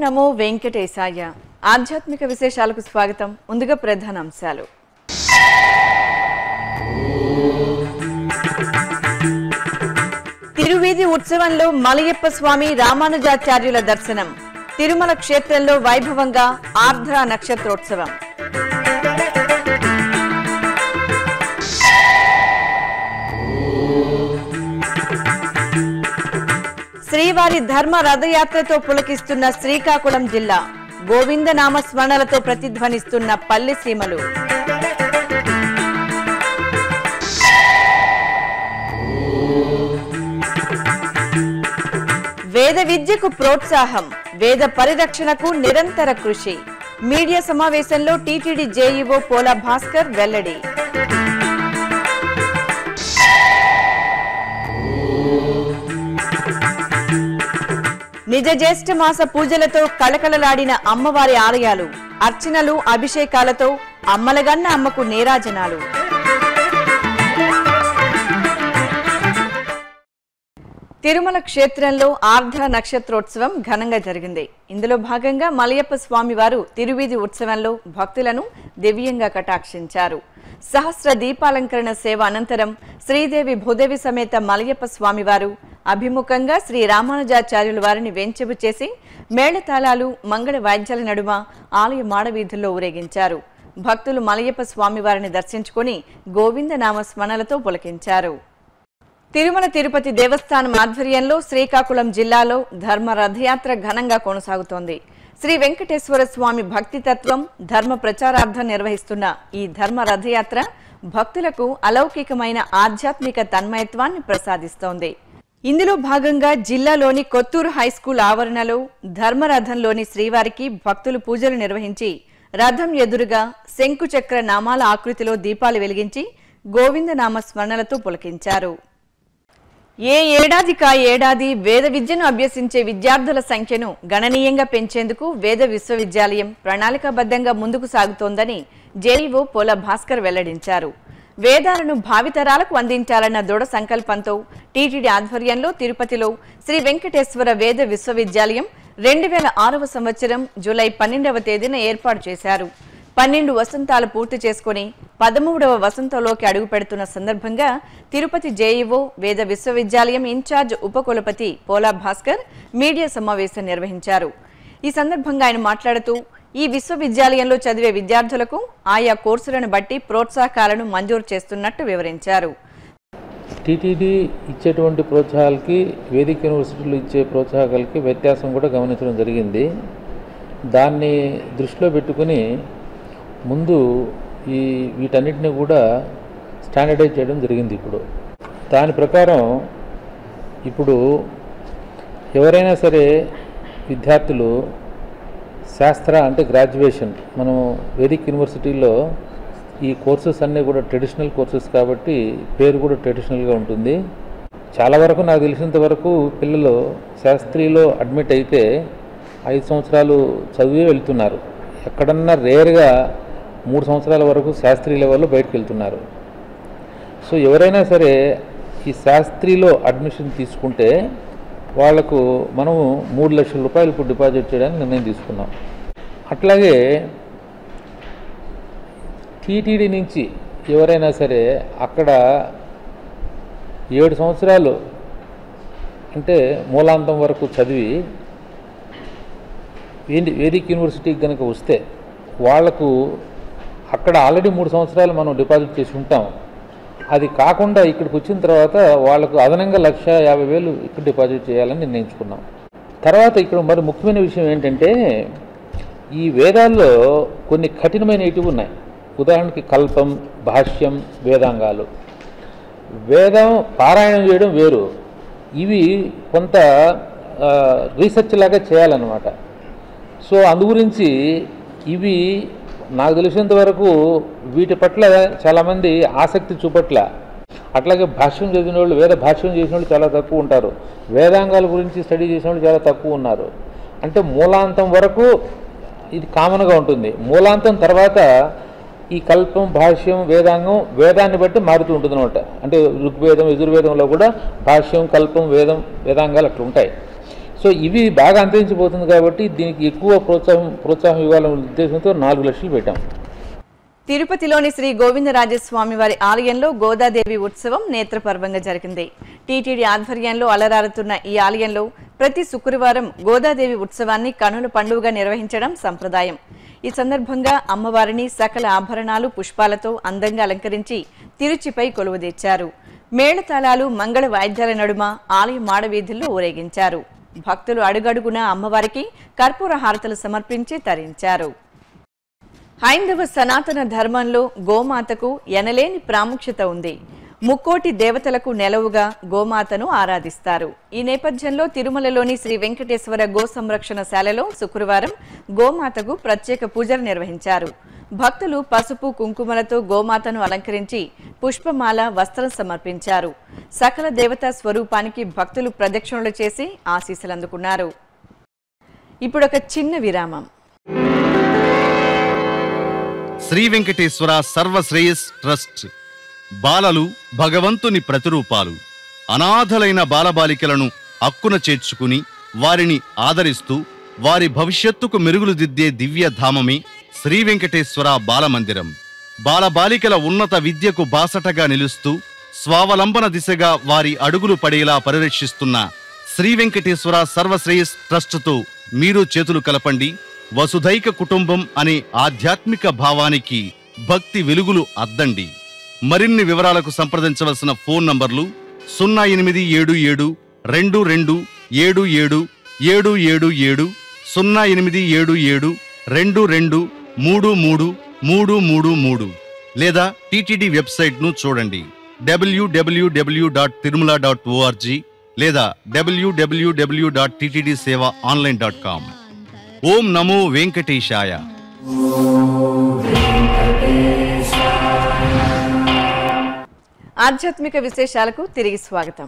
నమో వెంకటేశాయ ఆధ్యాత్మిక విశేషాలకు స్వాగతం ముందుగా ప్రధాన అంశాలు తిరువీధి ఉత్సవంలో మలయప్ప స్వామి రామానుజాచార్యుల దర్శనం తిరుమల క్షేత్రంలో వైభవంగా ఆర్ద్ర నక్షత్రోత్సవం శ్రీవారి ధర్మ రథయాత్రతో పులకిస్తున్న శ్రీకాకుళం జిల్లా గోవింద నామ స్మరణలతో ప్రతిధ్వనిస్తున్న పల్లె సీమలు వేద విద్యకు ప్రోత్సాహం వేద పరిరక్షణకు నిరంతర కృషి మీడియా సమావేశంలో టీటీడీ జేఈఓ పోలా భాస్కర్ వెల్లడి నిజ జ్యేష్ఠ మాస పూజలతో కళకళలాడిన అమ్మవారి ఆలయాలు అర్చనలు అభిషేకాలతో అమ్మలగన్న అమ్మకు నీరాజనాలు తిరుమల క్షేత్రంలో ఆర్ధ నక్షత్రోత్సవం ఘనంగా జరిగింది ఇందులో భాగంగా మలయప్ప స్వామి వారు తిరువీధి ఉత్సవంలో భక్తులను దివ్యంగా కటాక్షించారు సహస్ర దీపాలంకరణ సేవ అనంతరం శ్రీదేవి భూదేవి సమేత మలయప్ప స్వామివారు అభిముఖంగా శ్రీ రామానుజాచార్యుల వారిని వెంచెపు చేసి మేళతాళాలు మంగళ వాద్యాల నడుమ ఆలయ మాడవీధుల్లో ఊరేగించారు భక్తులు మలయప్ప స్వామివారిని దర్శించుకుని గోవింద నామ స్మరణలతో పులకించారు తిరుమల తిరుపతి దేవస్థానం ఆధ్వర్యంలో శ్రీకాకుళం జిల్లాలో ధర్మ రథయాత్ర ఘనంగా కొనసాగుతోంది శ్రీ వెంకటేశ్వర స్వామి భక్తి తత్వం ధర్మ ప్రచారార్థం నిర్వహిస్తున్న ఈ ధర్మ రథయాత్ర భక్తులకు అలౌకికమైన ఆధ్యాత్మిక తన్మయత్వాన్ని ప్రసాదిస్తోంది ఇందులో భాగంగా జిల్లాలోని కొత్తూరు హైస్కూల్ ఆవరణలో ధర్మరథంలోని శ్రీవారికి భక్తులు పూజలు నిర్వహించి రథం ఎదురుగా శంకుచక్ర నామాల ఆకృతిలో దీపాలు వెలిగించి గోవిందనామ స్మరణలతో పులకించారు ఏ ఏడాదికా ఏడాది వేద విద్యను అభ్యసించే విద్యార్థుల సంఖ్యను గణనీయంగా పెంచేందుకు వేద విశ్వవిద్యాలయం ప్రణాళికాబద్ధంగా ముందుకు సాగుతోందని జేఈఓ పోల భాస్కర్ వెల్లడించారు వేదాలను భావితరాలకు అందించాలన్న దృఢ సంకల్పంతో టీటీడీ ఆధ్వర్యంలో తిరుపతిలో శ్రీ వెంకటేశ్వర వేద విశ్వవిద్యాలయం రెండు వేల ఆరవ సంవత్సరం జూలై పన్నెండవ తేదీన ఏర్పాటు చేశారు పన్నెండు వసంతాలు పూర్తి చేసుకుని పదమూడవ వసంతంలోకి అడుగు పెడుతున్న సందర్భంగా తిరుపతి జేఈఓ వేద విశ్వవిద్యాలయం ఇన్ఛార్జ్ ఉపకులపతి పోలా భాస్కర్ మీడియా సమావేశం నిర్వహించారు ఈ సందర్భంగా ఆయన మాట్లాడుతూ ఈ విశ్వవిద్యాలయంలో చదివే విద్యార్థులకు ఆయా కోర్సులను బట్టి ప్రోత్సాహకాలను మంజూరు చేస్తున్నట్టు వివరించారు టీటీడీ ఇచ్చేటువంటి ప్రోత్సాహాలకి వేదిక యూనివర్సిటీలు ఇచ్చే ప్రోత్సాహకాలకి వ్యత్యాసం కూడా గమనించడం జరిగింది దాన్ని దృష్టిలో పెట్టుకుని ముందు ఈ వీటన్నిటిని కూడా స్టాండర్డైజ్ చేయడం జరిగింది ఇప్పుడు దాని ప్రకారం ఇప్పుడు ఎవరైనా సరే విద్యార్థులు శాస్త్ర అంటే గ్రాడ్యుయేషన్ మనం వేదిక్ యూనివర్సిటీలో ఈ కోర్సెస్ అన్నీ కూడా ట్రెడిషనల్ కోర్సెస్ కాబట్టి పేరు కూడా ట్రెడిషనల్గా ఉంటుంది చాలా వరకు నాకు తెలిసినంత వరకు పిల్లలు శాస్త్రీలో అడ్మిట్ అయితే ఐదు సంవత్సరాలు చదివే వెళ్తున్నారు ఎక్కడన్నా రేర్గా మూడు సంవత్సరాల వరకు శాస్త్రీ లెవెల్లో బయటకు వెళ్తున్నారు సో ఎవరైనా సరే ఈ శాస్త్రీలో అడ్మిషన్ తీసుకుంటే వాళ్లకు మనము మూడు లక్షల రూపాయలు ఇప్పుడు డిపాజిట్ చేయడానికి నిర్ణయం తీసుకున్నాం అట్లాగే టీటీడీ నుంచి ఎవరైనా సరే అక్కడ ఏడు సంవత్సరాలు అంటే మూలాంతం వరకు చదివి వేది వేదిక్ యూనివర్సిటీకి కనుక వస్తే వాళ్లకు అక్కడ ఆల్రెడీ మూడు సంవత్సరాలు మనం డిపాజిట్ చేసి ఉంటాం అది కాకుండా ఇక్కడికి వచ్చిన తర్వాత వాళ్ళకు అదనంగా లక్ష యాభై వేలు ఇక్కడ డిపాజిట్ చేయాలని నిర్ణయించుకున్నాం తర్వాత ఇక్కడ మరి ముఖ్యమైన విషయం ఏంటంటే ఈ వేదాల్లో కొన్ని కఠినమైనవి ఉన్నాయి ఉదాహరణకి కల్పం భాష్యం వేదాంగాలు వేదం పారాయణం చేయడం వేరు ఇవి కొంత ఆ, రీసెర్చ్ లాగా చేయాలన్నమాట సో అందు గురించి ఇవి నాకు తెలిసినంత వరకు వీటి పట్ల చాలామంది ఆసక్తి చూపట్ల అట్లాగే భాష్యం చదివిన వాళ్ళు వేద భాష్యం చేసిన వాళ్ళు చాలా తక్కువ ఉంటారు వేదాంగాల గురించి స్టడీ చేసిన వాళ్ళు చాలా తక్కువ ఉన్నారు అంటే మూలాంతం వరకు ఇది కామన్గా ఉంటుంది మూలాంతం తర్వాత ఈ కల్పం భాష్యం వేదాంగం వేదాన్ని బట్టి మారుతూ ఉంటుంది అనమాట అంటే ఋగ్వేదం యజుర్వేదంలో కూడా భాష్యం కల్పం వేదం వేదాంగాలు అట్లా ఉంటాయి సో ఇవి బాగా అంతరించిపోతుంది కాబట్టి దీనికి ఎక్కువ ప్రోత్సాహం ప్రోత్సాహం ఇవ్వాలనే ఉద్దేశంతో నాలుగు లక్షలు పెట్టాం తిరుపతిలోని శ్రీ గోవిందరాజస్వామి వారి ఆలయంలో గోదాదేవి ఉత్సవం నేత్రపర్వంగా జరిగింది టీటీడీ ఆధ్వర్యంలో అలరారుతున్న ఈ ఆలయంలో ప్రతి శుక్రవారం గోదాదేవి ఉత్సవాన్ని కనుల పండుగగా నిర్వహించడం సంప్రదాయం ఈ సందర్భంగా అమ్మవారిని సకల ఆభరణాలు పుష్పాలతో అందంగా అలంకరించి తిరుచిపై కొలువుదీర్చారు మేళతాళాలు మంగళ వాయిద్యాల నడుమ ఆలయ మాడవీధుల్లో ఊరేగించారు భక్తులు అడుగడుగున అమ్మవారికి కర్పూర హారతలు సమర్పించి తరించారు హైందవ సనాతన ధర్మంలో గోమాతకు ఎనలేని ప్రాముఖ్యత ఉంది ముక్కోటి దేవతలకు నెలవుగా గోమాతను ఆరాధిస్తారు ఈ నేపథ్యంలో తిరుమలలోని శ్రీ వెంకటేశ్వర గో సంరక్షణ శాలలో శుక్రవారం గోమాతకు ప్రత్యేక పూజలు నిర్వహించారు భక్తులు పసుపు కుంకుమలతో గోమాతను అలంకరించి పుష్పమాల వస్త్రం సమర్పించారు సకల దేవతా స్వరూపానికి భక్తులు ప్రదక్షిణలు చేసి ఆశీస్సులు అందుకున్నారు ఇప్పుడు ఒక చిన్న విరామం శ్రీ వెంకటేశ్వర సర్వశ్రేయస్ ట్రస్ట్ బాలలు భగవంతుని ప్రతిరూపాలు అనాథలైన బాలబాలికలను అక్కున చేర్చుకుని వారిని ఆదరిస్తూ వారి భవిష్యత్తుకు మెరుగులు దిద్దే దివ్య ధామమే శ్రీ వెంకటేశ్వర బాలమందిరం బాలబాలికల ఉన్నత విద్యకు బాసటగా నిలుస్తూ స్వావలంబన దిశగా వారి అడుగులు పడేలా పరిరక్షిస్తున్న శ్రీ వెంకటేశ్వర సర్వశ్రేయస్ ట్రస్టుతో మీరు చేతులు కలపండి వసుధైక కుటుంబం అనే ఆధ్యాత్మిక భావానికి భక్తి వెలుగులు అద్దండి మరిన్ని వివరాలకు సంప్రదించవలసిన ఫోన్ నంబర్లు సున్నా ఎనిమిది ఏడు ఏడు రెండు రెండు ఏడు ఏడు ఏడు ఏడు ఏడు సున్నా ఎనిమిది ఏడు ఏడు రెండు రెండు మూడు మూడు మూడు మూడు మూడు లేదా టీటీడీ వెబ్సైట్ను చూడండి W W W dot Tirumala dot ORG లేదా W W W dot TTD seva online dot com ఓం నమో వెంకటేశాయ ఆధ్యాత్మిక విశేషాలకు తిరిగి స్వాగతం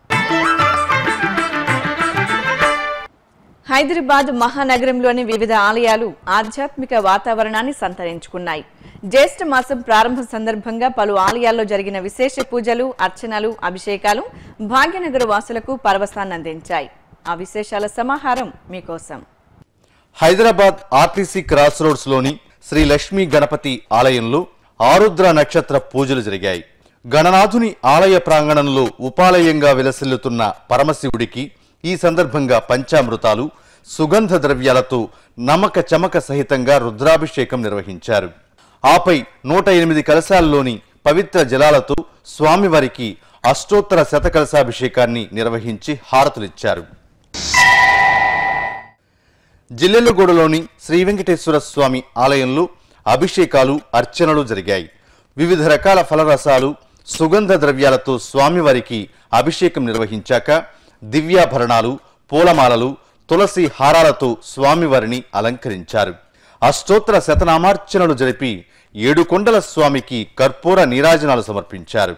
హైదరాబాద్ మహానగరంలోని వివిధ ఆలయాలు ఆధ్యాత్మిక వాతావరణాన్ని సంతరించుకున్నాయి జ్యేష్ఠ మాసం ప్రారంభం సందర్భంగా పలు ఆలయాల్లో జరిగిన విశేష పూజలు అర్చనలు అభిషేకాలు భాగ్యనగర వాసులకు పరవశాన్ని అందించాయి ఆ విశేషాల సమాహారం మీకోసం హైదరాబాద్ ఆర్టీసీ క్రాస్ రోడ్స్ లోని శ్రీ లక్ష్మీ గణపతి ఆలయంలో ఆరుద్ర నక్షత్ర పూజలు జరిగాయి గణనాథుని ఆలయ ప్రాంగణంలో ఉపాలయంగా విలసిల్లుతున్న పరమశివుడికి ఈ సందర్భంగా పంచామృతాలు సుగంధ ద్రవ్యాలతో నమక చమక సహితంగా రుద్రాభిషేకం నిర్వహించారు ఆపై నూట ఎనిమిది కలశాల్లోని పవిత్ర జలాలతో స్వామివారికి అష్టోత్తర శతకలశాభిషేకాన్ని నిర్వహించి హారతులిచ్చారు జిల్లెలగూడలోని శ్రీ వెంకటేశ్వర స్వామి ఆలయంలో అభిషేకాలు అర్చనలు జరిగాయి వివిధ రకాల ఫలరసాలు సుగంధ ద్రవ్యాలతో స్వామివారికి అభిషేకం నిర్వహించాక దివ్యాభరణాలు పూలమాలలు తులసి హారాలతో స్వామివారిని అలంకరించారు అష్టోత్తర శతనామార్చనలు జరిపి ఏడుకొండల స్వామికి కర్పూర నీరాజనాలు సమర్పించారు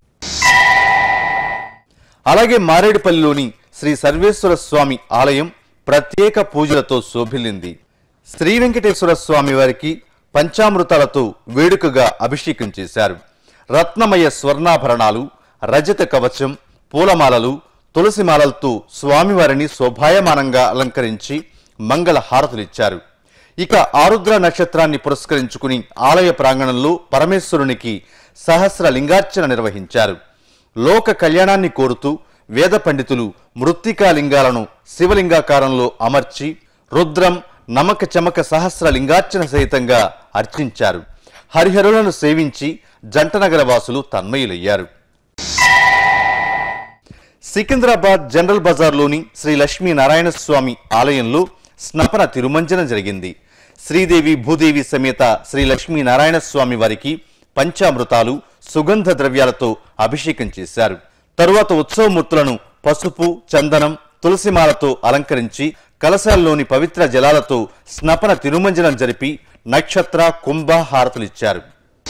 అలాగే మారేడుపల్లిలోని శ్రీ సర్వేశ్వర స్వామి ఆలయం ప్రత్యేక పూజలతో శోభిల్లింది శ్రీ వెంకటేశ్వర స్వామి వారికి పంచామృతాలతో వేడుకగా అభిషేకం చేశారు రత్నమయ స్వర్ణాభరణాలు రజత కవచం పూలమాలలు తులసిమాలలతో స్వామివారిని శోభాయమానంగా అలంకరించి మంగళ హారతులిచ్చారు ఇక ఆరుద్ర నక్షత్రాన్ని పురస్కరించుకుని ఆలయ ప్రాంగణంలో పరమేశ్వరునికి సహస్ర లింగార్చన నిర్వహించారు లోక కళ్యాణాన్ని కోరుతూ వేద పండితులు మృత్తికా లింగాలను శివలింగాకారంలో అమర్చి రుద్రం నమక చమక సహస్ర లింగార్చన సహితంగా అర్చించారు హరిహరులను సేవించి జంటనగర వాసులు తన్మయులయ్యారు సికింద్రాబాద్ జనరల్ బజార్లోని శ్రీ లక్ష్మీ నారాయణ స్వామి ఆలయంలో స్నపన తిరుమంజనం జరిగింది శ్రీదేవి భూదేవి సమేత శ్రీ లక్ష్మీ నారాయణ స్వామి వారికి పంచామృతాలు సుగంధ ద్రవ్యాలతో అభిషేకం చేశారు తరువాత ఉత్సవమూర్తులను పసుపు చందనం తులసిమాలతో అలంకరించి కలశాల్లోని పవిత్ర జలాలతో స్నపన తిరుమంజనం జరిపి నక్షత్ర కుంభ హారతులిచ్చారు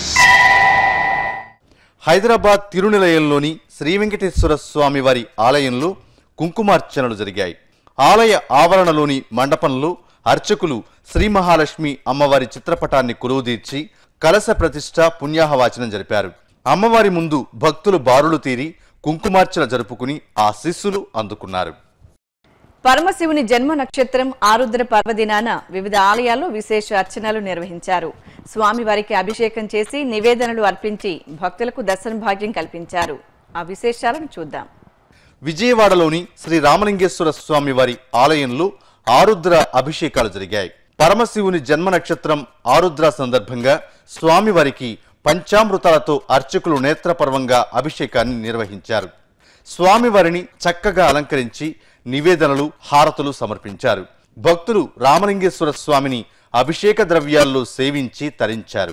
హైదరాబాద్ తిరునిలయంలోని శ్రీ వెంకటేశ్వర స్వామి వారి ఆలయంలో కుంకుమార్చనలు జరిగాయి ఆలయ ఆవరణలోని మండపంలో అర్చకులు శ్రీ మహాలక్ష్మి అమ్మవారి చిత్రపటాన్ని కొలువుదీర్చి కలశ ప్రతిష్ట పుణ్యాహవాచనం జరిపారు అమ్మవారి ముందు భక్తులు బారులు తీరి కుంకుమార్చన జరుపుకుని ఆశీస్సులు అందుకున్నారు పరమశివుని జన్మ నక్షత్రం ఆరుద్ర పర్వదినాన వివిధ ఆలయాల్లో విశేష అర్చనలు నిర్వహించారు స్వామివారికి అభిషేకం చేసి నివేదనలు అర్పించి భక్తులకు దర్శన భాగ్యం కల్పించారు ఆ విశేషాలను చూద్దాం విజయవాడలోని శ్రీ రామలింగేశ్వర స్వామి వారి ఆలయంలో ఆరుద్ర అభిషేకాలు జరిగాయి పరమశివుని జన్మ నక్షత్రం ఆరుద్ర సందర్భంగా స్వామివారికి పంచామృతాలతో అర్చకులు నేత్రపర్వంగా అభిషేకాన్ని నిర్వహించారు స్వామివారిని చక్కగా అలంకరించి నివేదనలు హారతులు సమర్పించారు భక్తులు రామలింగేశ్వర స్వామిని అభిషేక ద్రవ్యాల్లో సేవించి తరించారు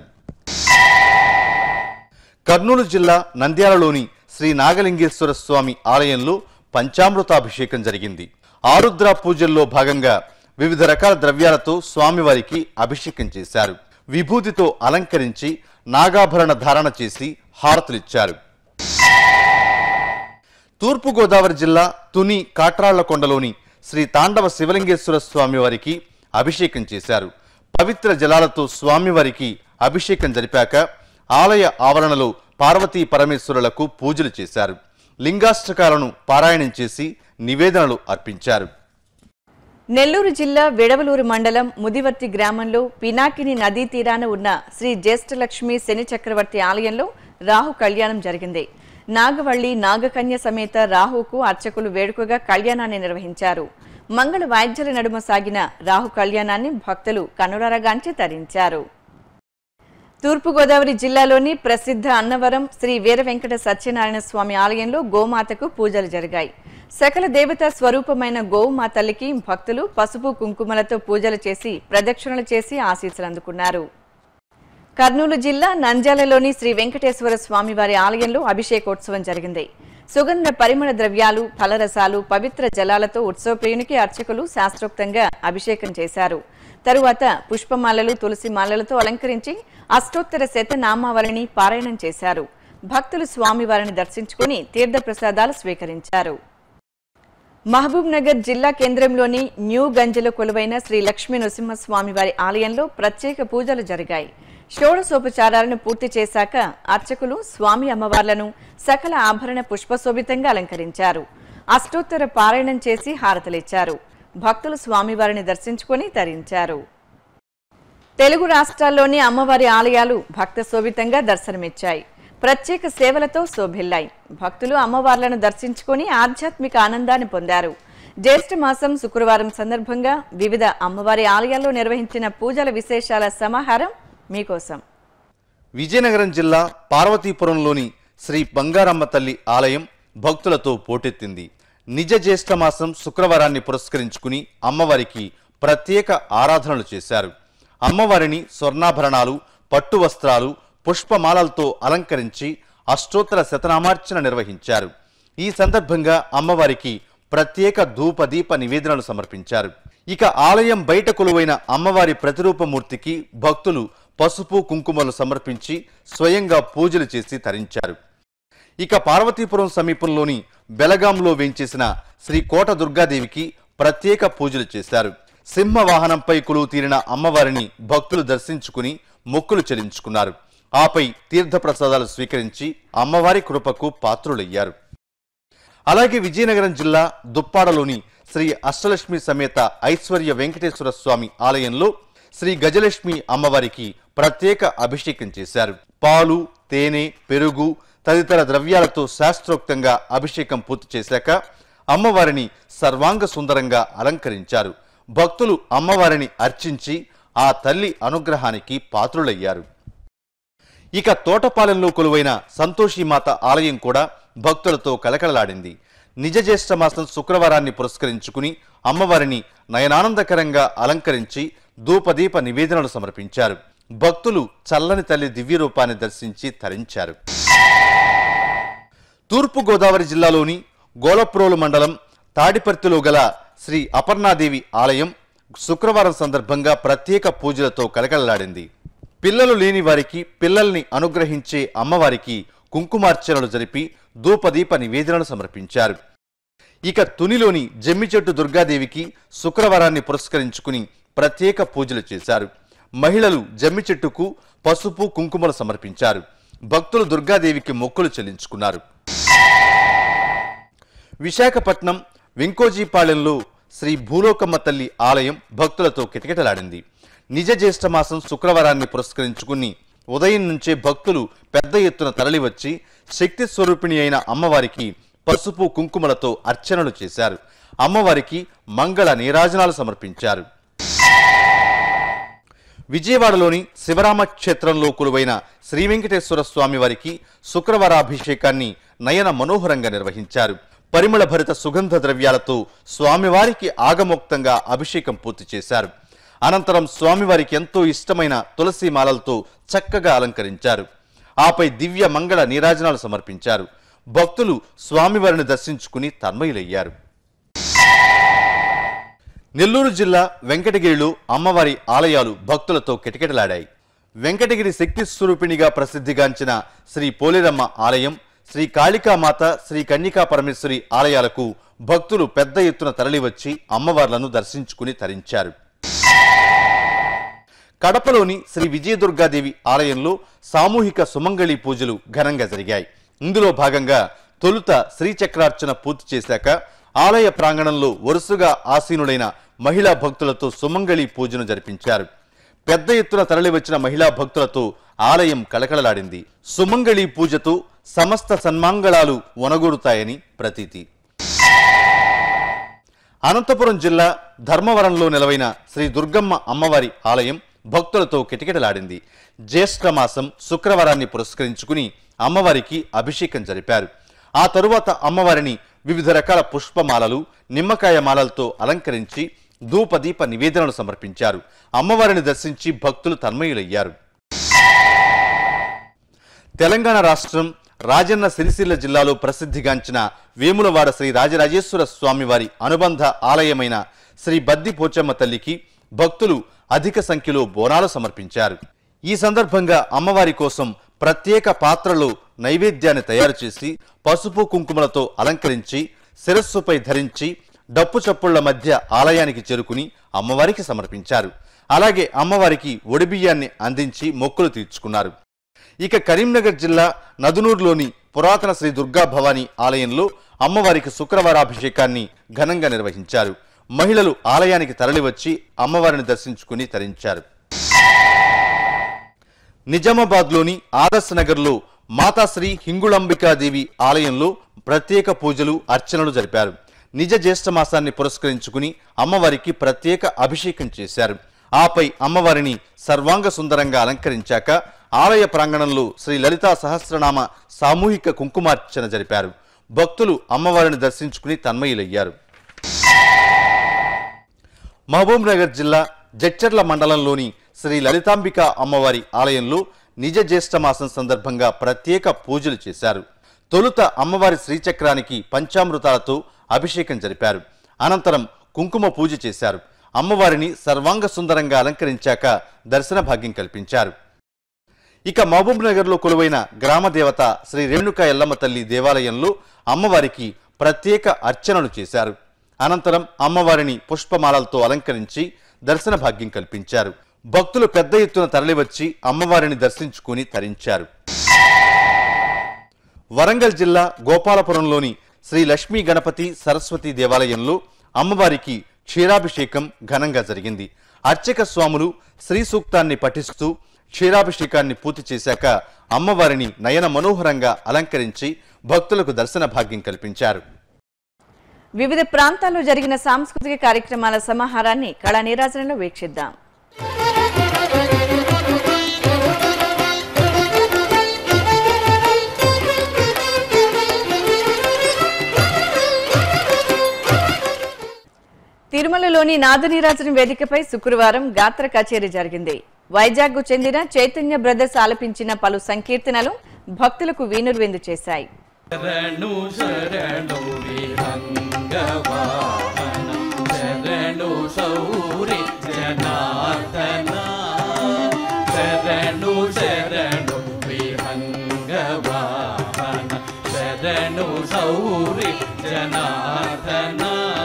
కర్నూలు జిల్లా నంద్యాలలోని శ్రీ నాగలింగేశ్వర స్వామి ఆలయంలో పంచామృతాభిషేకం జరిగింది ఆరుద్ర పూజల్లో భాగంగా వివిధ రకాల ద్రవ్యాలతో స్వామివారికి అభిషేకం చేశారు విభూతితో అలంకరించి నాగాభరణ ధారణ చేసి హారతులిచ్చారు తూర్పుగోదావరి జిల్లా తుని కాట్రాళ్లకొండలోని శ్రీ తాండవ శివలింగేశ్వర స్వామివారికి అభిషేకం చేశారు పవిత్ర జలాలతో స్వామివారికి అభిషేకం జరిపాక ఆలయ ఆవరణలో పార్వతీ పరమేశ్వరులకు పూజలు చేశారు లింగాష్టకాలను పారాయణం చేసి నివేదనలు అర్పించారు నెల్లూరు జిల్లా విడవలూరు మండలం ముదివర్తి గ్రామంలో పినాకిని నదీ తీరాన ఉన్న శ్రీ జ్యేష్ఠలక్ష్మి శని చక్రవర్తి ఆలయంలో రాహు కళ్యాణం జరిగింది నాగవల్లి నాగకన్య సమేత రాహుకు అర్చకులు వేడుకగా కళ్యాణాన్ని నిర్వహించారు మంగళ వాయిద్యాల నడుమ సాగిన రాహు కళ్యాణాన్ని భక్తులు కనురారగాంచి తరించారు తూర్పుగోదావరి జిల్లాలోని ప్రసిద్ధ అన్నవరం శ్రీ వీర వెంకట సత్యనారాయణ స్వామి ఆలయంలో గోమాతకు పూజలు జరిగాయి సకల దేవతా స్వరూపమైన గోమాత తల్లికి భక్తులు పసుపు కుంకుమలతో పూజలు చేసి ప్రదక్షిణలు చేసి ఆశీస్సులు అందుకున్నారు కర్నూలు జిల్లా నంద్యాలలోని శ్రీ వెంకటేశ్వర స్వామివారి ఆలయంలో అభిషేకోత్సవం జరిగింది సుగంధ పరిమళ ద్రవ్యాలు ఫలరసాలు పవిత్ర జలాలతో ఉత్సవప్రియునికి అర్చకులు శాస్త్రోక్తంగా అభిషేకం చేశారు తరువాత పుష్పమాలలు తులసి మాలలతో అలంకరించి అష్టోత్తర శతనామావళిని పారాయణం చేశారు భక్తులు స్వామివారిని దర్శించుకుని తీర్థప్రసాదాలు స్వీకరించారు మహబూబ్ నగర్ జిల్లా కేంద్రంలోని న్యూ గంజలో కొలువైన శ్రీ లక్ష్మీ నృసింహస్వామి వారి ఆలయంలో ప్రత్యేక పూజలు జరిగాయి షోడశోపచారాలను పూర్తి చేశాక అర్చకులు స్వామి అమ్మవార్లను సకల ఆభరణ పుష్పశోభితంగా అలంకరించారు అష్టోత్తర పారాయణం చేసి హారతలిచ్చారు భక్తులు స్వామివారిని దర్శించుకొని తరించారు తెలుగు రాష్ట్రాల్లోని అమ్మవారి ఆలయాలు భక్త శోభితంగా దర్శనమిచ్చాయి ప్రత్యేక సేవలతో శోభిల్లాయి భక్తులు అమ్మవార్లను దర్శించుకొని ఆధ్యాత్మిక ఆనందాన్ని పొందారు జ్యేష్ఠ మాసం శుక్రవారం సందర్భంగా వివిధ అమ్మవారి ఆలయాల్లో నిర్వహించిన పూజల విశేషాల సమాహారం మీకోసం విజయనగరం జిల్లా పార్వతీపురంలోని శ్రీ బంగారమ్మ తల్లి ఆలయం భక్తులతో పోటెత్తింది నిజ జ్యేష్ఠ మాసం శుక్రవారాన్ని పురస్కరించుకుని అమ్మవారికి ప్రత్యేక ఆరాధనలు చేశారు అమ్మవారిని స్వర్ణాభరణాలు పట్టు వస్త్రాలు పుష్పమాలలతో అలంకరించి అష్టోత్తర శతనామార్చన నిర్వహించారు ఈ సందర్భంగా అమ్మవారికి ప్రత్యేక ధూప దీప నివేదనలు సమర్పించారు ఇక ఆలయం బయట కొలువైన అమ్మవారి ప్రతిరూపమూర్తికి భక్తులు పసుపు కుంకుమలు సమర్పించి స్వయంగా పూజలు చేసి తరించారు ఇక పార్వతీపురం సమీపంలోని బెలగాంలో వేంచేసిన శ్రీ కోట దుర్గాదేవికి ప్రత్యేక పూజలు చేశారు సింహ వాహనంపై కొలువు తీరిన అమ్మవారిని భక్తులు దర్శించుకుని మొక్కులు చెల్లించుకున్నారు ఆపై తీర్థప్రసాదాలు స్వీకరించి అమ్మవారి కృపకు పాత్రులయ్యారు అలాగే విజయనగరం జిల్లా దుప్పాడలోని శ్రీ అష్టలక్ష్మి సమేత ఐశ్వర్య వెంకటేశ్వర స్వామి ఆలయంలో శ్రీ గజలక్ష్మి అమ్మవారికి ప్రత్యేక అభిషేకం చేశారు పాలు తేనె పెరుగు తదితర ద్రవ్యాలతో శాస్త్రోక్తంగా అభిషేకం పూర్తి చేశాక అమ్మవారిని సర్వాంగ సుందరంగా అలంకరించారు భక్తులు అమ్మవారిని అర్చించి ఆ తల్లి అనుగ్రహానికి పాత్రులయ్యారు ఇక తోటపాలెంలో కొలువైన సంతోషిమాత ఆలయం కూడా భక్తులతో కలకలలాడింది నిజ జ్యేష్ఠ మాసం శుక్రవారాన్ని పురస్కరించుకుని అమ్మవారిని నయనానందకరంగా అలంకరించి ధూపదీప నివేదనలు సమర్పించారు భక్తులు చల్లని తల్లి దివ్య రూపాన్ని దర్శించి తరించారు తూర్పు గోదావరి జిల్లాలోని గోలప్రోలు మండలం తాడిపర్తిలో గల శ్రీ అపర్ణాదేవి ఆలయం శుక్రవారం సందర్భంగా ప్రత్యేక పూజలతో కలకలలాడింది పిల్లలు లేని వారికి పిల్లల్ని అనుగ్రహించే అమ్మవారికి కుంకుమార్చనలు జరిపి ధూపదీప నివేదనలు సమర్పించారు ఇక తునిలోని జమ్మి చెట్టు దుర్గాదేవికి శుక్రవారాన్ని పురస్కరించుకుని ప్రత్యేక పూజలు చేశారు మహిళలు జమ్మి చెట్టుకు పసుపు కుంకుమలు సమర్పించారు భక్తులు దుర్గాదేవికి మొక్కులు చెల్లించుకున్నారు విశాఖపట్నం వెంకోజీపాలెంలో శ్రీ భూలోకమ్మ తల్లి ఆలయం భక్తులతో కిటకిటలాడింది నిజ జ్యేష్ఠ మాసం శుక్రవారాన్ని పురస్కరించుకుని ఉదయం నుంచే భక్తులు పెద్ద ఎత్తున తరలివచ్చి శక్తి స్వరూపిణి అయిన అమ్మవారికి పసుపు కుంకుమలతో అర్చనలు చేశారు అమ్మవారికి మంగళ నీరాజనాలు సమర్పించారు విజయవాడలోని శివరామ క్షేత్రంలో కొలువైన శ్రీ వెంకటేశ్వర స్వామి వారికి శుక్రవారాభిషేకాన్ని నయన మనోహరంగా నిర్వహించారు పరిమళ భరిత సుగంధ ద్రవ్యాలతో స్వామివారికి ఆగమోక్తంగా అభిషేకం పూర్తి చేశారు అనంతరం స్వామివారికి ఎంతో ఇష్టమైన తులసి మాలలతో చక్కగా అలంకరించారు ఆపై దివ్య మంగళ నీరాజనాలు సమర్పించారు భక్తులు స్వామివారిని దర్శించుకుని తన్మయులయ్యారు నెల్లూరు జిల్లా వెంకటగిరిలో అమ్మవారి ఆలయాలు భక్తులతో కిటకిటలాడాయి వెంకటగిరి శక్తి స్వరూపిణిగా ప్రసిద్ధిగాంచిన శ్రీ పోలేరమ్మ ఆలయం శ్రీ కాళికామాత శ్రీ కన్యకా పరమేశ్వరి ఆలయాలకు భక్తులు పెద్ద ఎత్తున తరలివచ్చి అమ్మవార్లను దర్శించుకుని తరించారు కడపలోని శ్రీ విజయదుర్గాదేవి ఆలయంలో సామూహిక సుమంగళి పూజలు ఘనంగా జరిగాయి ఇందులో భాగంగా తొలుత శ్రీచక్రార్చన పూర్తి చేశాక ఆలయ ప్రాంగణంలో వరుసగా ఆసీనుడైన మహిళా భక్తులతో సుమంగళి పూజను జరిపించారు పెద్ద ఎత్తున తరలివచ్చిన మహిళా భక్తులతో ఆలయం కళకళలాడింది సుమంగళి పూజతో సమస్త సన్మాంగళాలు వనగూరుతాయని ప్రతీతి అనంతపురం జిల్లా ధర్మవరంలో నెలవైన శ్రీ దుర్గమ్మ అమ్మవారి ఆలయం భక్తులతో కిటకిటలాడింది జ్యేష్ఠ మాసం శుక్రవారాన్ని పురస్కరించుకుని అమ్మవారికి అభిషేకం జరిపారు ఆ తరువాత అమ్మవారిని వివిధ రకాల పుష్పమాలలు నిమ్మకాయ మాలలతో అలంకరించి ధూపదీప నివేదనలు సమర్పించారు అమ్మవారిని దర్శించి భక్తులు తన్మయులయ్యారు తెలంగాణ రాష్ట్రం రాజన్న సిరిసిల్ల జిల్లాలో ప్రసిద్ధిగాంచిన వేములవాడ శ్రీ రాజరాజేశ్వర స్వామివారి అనుబంధ ఆలయమైన శ్రీ బద్ది పోచమ్మ తల్లికి భక్తులు అధిక సంఖ్యలో బోనాలు సమర్పించారు ఈ సందర్భంగా అమ్మవారి కోసం ప్రత్యేక పాత్రలో నైవేద్యాన్ని తయారు చేసి పసుపు కుంకుమలతో అలంకరించి శిరస్సుపై ధరించి డప్పు చప్పుళ్ల మధ్య ఆలయానికి చేరుకుని అమ్మవారికి సమర్పించారు అలాగే అమ్మవారికి ఒడిబియ్యాన్ని అందించి మొక్కులు తీర్చుకున్నారు ఇక కరీంనగర్ జిల్లా నదునూరులోని పురాతన శ్రీ దుర్గా భవానీ ఆలయంలో అమ్మవారికి శుక్రవారాభిషేకాన్ని ఘనంగా నిర్వహించారు మహిళలు ఆలయానికి తరలివచ్చి అమ్మవారిని దర్శించుకుని తరించారు నిజామాబాద్లోని ఆదర్శ నగర్లో మాతాశ్రీ హింగుళంబికాదేవి ఆలయంలో ప్రత్యేక పూజలు అర్చనలు జరిపారు నిజ జ్యేష్ఠ మాసాన్ని పురస్కరించుకుని అమ్మవారికి ప్రత్యేక అభిషేకం చేశారు ఆపై అమ్మవారిని సర్వాంగ సుందరంగా అలంకరించాక ఆలయ ప్రాంగణంలో శ్రీ లలితా సహస్రనామ సామూహిక కుంకుమార్చన జరిపారు భక్తులు అమ్మవారిని దర్శించుకుని తన్మయులయ్యారు మహబూబ్ నగర్ జిల్లా జడ్చర్ల మండలంలోని శ్రీ లలితాంబిక అమ్మవారి ఆలయంలో నిజ జ్యేష్ఠ మాసం సందర్భంగా ప్రత్యేక పూజలు చేశారు తొలుత అమ్మవారి శ్రీచక్రానికి పంచామృతాలతో అభిషేకం జరిపారు అనంతరం కుంకుమ పూజ చేశారు అమ్మవారిని సర్వాంగ సుందరంగా అలంకరించాక దర్శన భాగ్యం కల్పించారు ఇక మహబూబ్ నగర్లో కొలువైన గ్రామ దేవత శ్రీ రేణుక ఎల్లమ్మ తల్లి దేవాలయంలో అమ్మవారికి ప్రత్యేక అర్చనలు చేశారు అనంతరం అమ్మవారిని పుష్పమాలలతో అలంకరించి దర్శన భాగ్యం కల్పించారు భక్తులు పెద్ద ఎత్తున తరలివచ్చి అమ్మవారిని దర్శించుకుని తరించారు వరంగల్ జిల్లా గోపాలపురంలోని శ్రీ లక్ష్మీ గణపతి సరస్వతి దేవాలయంలో అమ్మవారికి క్షీరాభిషేకం ఘనంగా జరిగింది అర్చక స్వాములు శ్రీ సూక్తాన్ని పఠిస్తూ క్షీరాభిషేకాన్ని పూర్తి చేశాక అమ్మవారిని నయన మనోహరంగా అలంకరించి భక్తులకు దర్శన భాగ్యం కల్పించారు వివిధ ప్రాంతాల్లో జరిగిన సాంస్కృతిక కార్యక్రమాల సమాహారాన్ని కళా నీరాజనంలో వీక్షిద్దాం తిరుమలలోని నాదనీరాజన వేదికపై శుక్రవారం గాత్ర కచేరీ జరిగింది వైజాగ్కు చెందిన చైతన్య బ్రదర్స్ ఆలపించిన పలు సంకీర్తనలు భక్తులకు వీనుర్విందు చేశాయి శరణు శరణు విహంగవాహన శరణు సౌరి జనార్దన శరణు శరణు విహంగవాహన శరణు సౌరి జనార్దన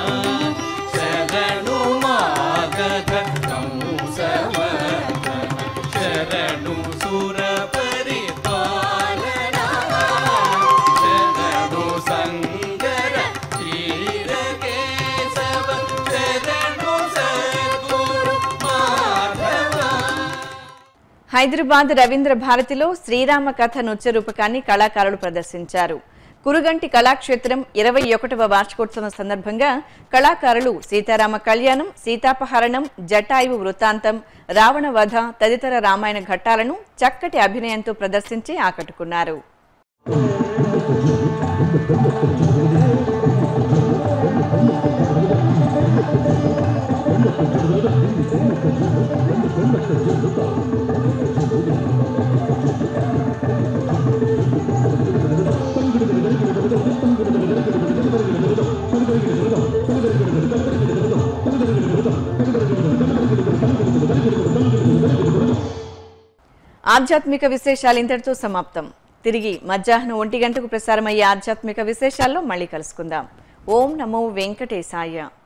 శరణు మాగధ కంసవర్ధన శరణు సుర పరిపాలన శరణు సంగర క్షీర కేశవ హైదరాబాద్ రవీంద్ర భారతిలో శ్రీరామ కథ నృత్య రూపకాన్ని కళాకారులు ప్రదర్శించారు కురుగంటి కళాక్షేత్రం ఇరవై ఒకటవ వార్షికోత్సవం సందర్భంగా కళాకారులు సీతారామ కళ్యాణం సీతాపహరణం జటాయువు వృత్తాంతం రావణ వధ తదితర రామాయణ ఘట్టాలను చక్కటి అభినయంతో ప్రదర్శించి ఆకట్టుకున్నారు ఆధ్యాత్మిక విశేషాలు ఇంతటితో సమాప్తం తిరిగి మధ్యాహ్నం ఒంటి గంటకు ప్రసారమయ్యే ఆధ్యాత్మిక విశేషాల్లో మళ్ళీ కలుసుకుందాం ఓం నమో వెంకటేశాయ